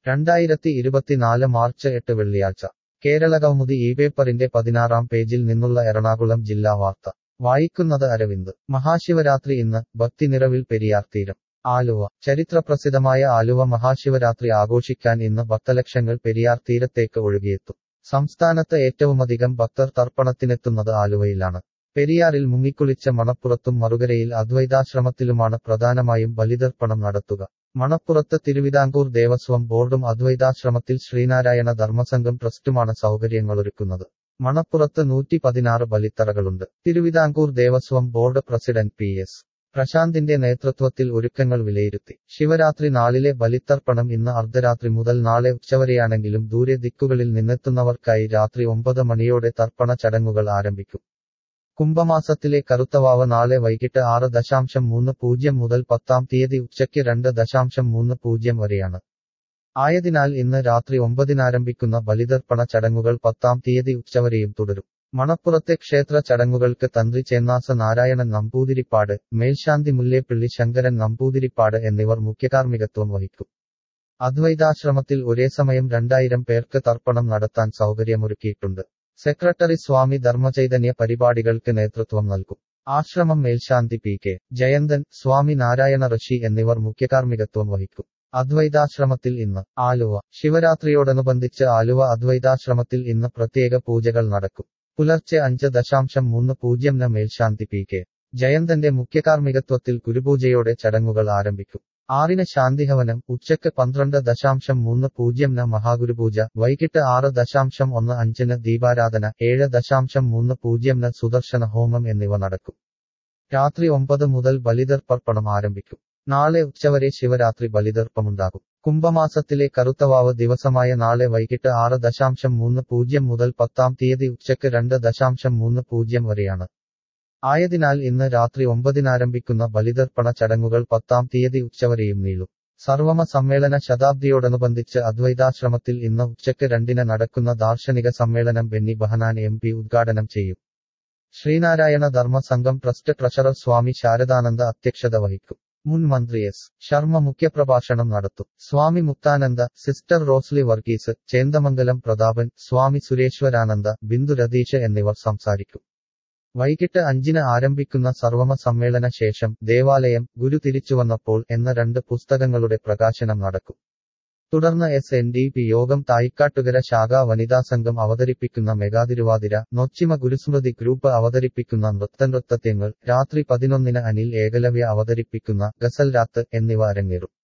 രണ്ടായിരത്തി ഇരുപത്തിനാല് മാർച്ച് എട്ട് വെള്ളിയാഴ്ച കേരളകൗമുദി ഈ പേപ്പറിന്റെ പതിനാറാം പേജിൽ നിന്നുള്ള എറണാകുളം ജില്ലാ വാർത്ത വായിക്കുന്നത് അരവിന്ദ് മഹാശിവരാത്രി ഇന്ന് ഭക്തിനിറവിൽ പെരിയാർ തീരം ആലുവ ചരിത്രപ്രസിദ്ധമായ ആലുവ മഹാശിവരാത്രി ആഘോഷിക്കാൻ ഇന്ന് ഭക്തലക്ഷങ്ങൾ പെരിയാർ തീരത്തേക്ക് ഒഴുകിയെത്തും സംസ്ഥാനത്ത് ഏറ്റവുമധികം ഭക്തർ തർപ്പണത്തിനെത്തുന്നത് ആലുവയിലാണ് പെരിയാറിൽ മുങ്ങിക്കുളിച്ച മണപ്പുറത്തും മറുകരയിൽ അദ്വൈതാശ്രമത്തിലുമാണ് പ്രധാനമായും ബലിതർപ്പണം നടത്തുക മണപ്പുറത്ത് തിരുവിതാംകൂർ ദേവസ്വം ബോർഡും അദ്വൈതാശ്രമത്തിൽ ശ്രീനാരായണ ധർമ്മസംഘം ട്രസ്റ്റുമാണ് സൗകര്യങ്ങളൊരുക്കുന്നത് മണപ്പുറത്ത് നൂറ്റി പതിനാറ് ബലിത്തറകളുണ്ട് Thiruvithamkoor Devaswom board president P S പ്രശാന്തിന്റെ നേതൃത്വത്തിൽ ഒരുക്കങ്ങൾ വിലയിരുത്തി ശിവരാത്രി നാളിലെ ബലിത്തർപ്പണം ഇന്ന് അർദ്ധരാത്രി മുതൽ നാളെ ഉച്ചവരെയാണെങ്കിലും ദൂരെ ദിക്കുകളിൽ നിന്നെത്തുന്നവർക്കായി രാത്രി ഒമ്പത് മണിയോടെ തർപ്പണ ചടങ്ങുകൾ ആരംഭിക്കും കുംഭമാസത്തിലെ കറുത്തവാവ് നാളെ വൈകിട്ട് ആറ് ദശാംശം മൂന്ന് പൂജ്യം മുതൽ പത്താം തീയതി ഉച്ചയ്ക്ക് രണ്ട് ദശാംശം മൂന്ന് പൂജ്യം വരെയാണ് ആയതിനാൽ ഇന്ന് രാത്രി ഒമ്പതിനാരംഭിക്കുന്ന ബലിതർപ്പണ ചടങ്ങുകൾ പത്താം തീയതി ഉച്ചവരെയും തുടരും മണപ്പുറത്തെ ക്ഷേത്ര ചടങ്ങുകൾക്ക് തന്ത്രി ചെന്നാസ നാരായണൻ നമ്പൂതിരിപ്പാട് മേൽശാന്തി മുല്ലേപ്പിള്ളി ശങ്കരൻ നമ്പൂതിരിപ്പാട് എന്നിവർ മുഖ്യകാർമ്മികത്വം വഹിക്കും അദ്വൈതാശ്രമത്തിൽ ഒരേ സമയം രണ്ടായിരം പേർക്ക് തർപ്പണം നടത്താൻ സൗകര്യമൊരുക്കിയിട്ടുണ്ട് സെക്രട്ടറി സ്വാമി ധർമ്മചൈതന്യ പരിപാടികൾക്ക് നേതൃത്വം നൽകും ആശ്രമം മേൽശാന്തി പി കെ ജയന്തൻ സ്വാമി നാരായണ ഋഷി എന്നിവർ മുഖ്യകാർമ്മികത്വം വഹിക്കും അദ്വൈതാശ്രമത്തിൽ ഇന്ന് ആലുവ ശിവരാത്രിയോടനുബന്ധിച്ച് ആലുവ അദ്വൈതാശ്രമത്തിൽ ഇന്ന് പ്രത്യേക പൂജകൾ നടക്കും പുലർച്ചെ അഞ്ച് ദശാംശം മൂന്ന് പൂജ്യം ന മേൽശാന്തി പി കെ ജയന്തന്റെ മുഖ്യകാർമ്മികത്വത്തിൽ ഗുരുപൂജയോടെ ചടങ്ങുകൾ ആരംഭിക്കും ആറിന് ശാന്തിഹവനം ഉച്ചയ്ക്ക് പന്ത്രണ്ട് ദശാംശം മൂന്ന് പൂജ്യം ന മഹാഗുരുപൂജ വൈകിട്ട് ആറ് ദശാംശം ഒന്ന് അഞ്ചിന് ദീപാരാധന ഏഴ് ദശാംശം മൂന്ന് പൂജ്യം ന സുദർശന ഹോമം എന്നിവ നടക്കും രാത്രി ഒമ്പത് മുതൽ ബലിതർപ്പണം ആരംഭിക്കും നാളെ ഉച്ചവരെ ശിവരാത്രി ബലിതർപ്പമുണ്ടാകും കുംഭമാസത്തിലെ കറുത്തവാവ് ദിവസമായ നാളെ വൈകിട്ട് ആറ് ദശാംശം മൂന്ന് പൂജ്യം മുതൽ പത്താം തീയതി ഉച്ചയ്ക്ക് രണ്ട് ദശാംശം മൂന്ന് പൂജ്യം വരെയാണ് ആയതിനാൽ ഇന്ന് രാത്രി ഒമ്പതിനാരംഭിക്കുന്ന ബലിതർപ്പണ ചടങ്ങുകൾ പത്താം തീയതി ഉച്ചവരെയും നീളും സർവമ സമ്മേളന ശതാബ്ദിയോടനുബന്ധിച്ച് അദ്വൈതാശ്രമത്തിൽ ഇന്ന് ഉച്ചയ്ക്ക് രണ്ടിന് നടക്കുന്ന ദാർശനിക സമ്മേളനം ബെന്നി ബഹനാൻ എം പി ഉദ്ഘാടനം ചെയ്യും ശ്രീനാരായണ ധർമ്മ സംഘം ട്രസ്റ്റ് ട്രഷറർ സ്വാമി ശാരദാനന്ദ അധ്യക്ഷത വഹിക്കും മുൻ മന്ത്രി എസ് ശർമ്മ മുഖ്യപ്രഭാഷണം നടത്തും സ്വാമി മുക്താനന്ദ സിസ്റ്റർ റോസ്ലി വർഗീസ് ചേന്ദമംഗലം പ്രതാപൻ സ്വാമി സുരേശ്വരാനന്ദ ബിന്ദു രതീഷ് എന്നിവർ സംസാരിക്കും വൈകിട്ട് അഞ്ചിന് ആരംഭിക്കുന്ന സർവമ സമ്മേളന ശേഷം ദേവാലയം ഗുരു തിരിച്ചുവന്നപ്പോൾ എന്ന രണ്ട് പുസ്തകങ്ങളുടെ പ്രകാശനം നടക്കും തുടർന്ന് എസ് എൻ ഡി പി യോഗം തായിക്കാട്ടുകര ശാഖാ വനിതാ സംഘം അവതരിപ്പിക്കുന്ന മെഗാതിരുവാതിര നൊച്ചിമ ഗുരുസ്മൃതി ഗ്രൂപ്പ് അവതരിപ്പിക്കുന്ന നൃത്തനൃത്തത്യങ്ങൾ രാത്രി പതിനൊന്നിന് അനിൽ ഏകലവ്യ അവതരിപ്പിക്കുന്ന ഗസൽ രാത്ത് എന്നിവ അരങ്ങേറും